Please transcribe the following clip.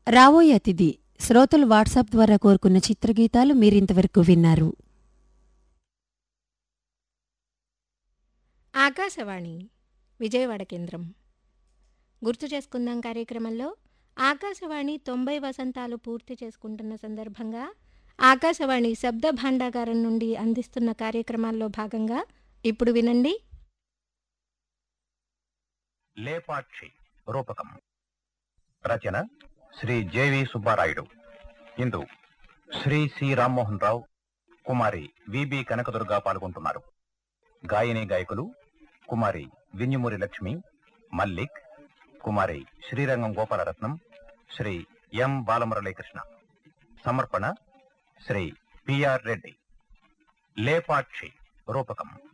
రాబోయే అతిథి శ్రోతలు వాట్సాప్ ద్వారా కోరుకున్న చిత్రగీతాలు మీరింతవరకు విన్నారు ఆకాశవాణి విజయవాడ కేంద్రం గుర్తు చేసుకుందాం కార్యక్రమంలో ఆకాశవాణి తొంభై వసంతాలు పూర్తి చేసుకుంటున్న సందర్భంగా ఆకాశవాణి శబ్ద భాండాగారం నుండి అందిస్తున్న కార్యక్రమాల్లో భాగంగా ఇప్పుడు వినండి లేపాక్షి రూపకం రచన శ్రీ జేవి సుబ్బారాయుడు ఇందు శ్రీ సి రామ్మోహన్ రావు కుమారి విబి కనకదుర్గ పాల్గొంటున్నారు గాయని గాయకులు కుమారి విన్యమూరి లక్ష్మి మల్లిక్ కుమారి శ్రీరంగం గోపాలరత్నం శ్రీ ఎం బాలమురళీకృష్ణ సమర్పణ శ్రీ పిఆర్ రెడ్డి లేపాక్షి రూపకం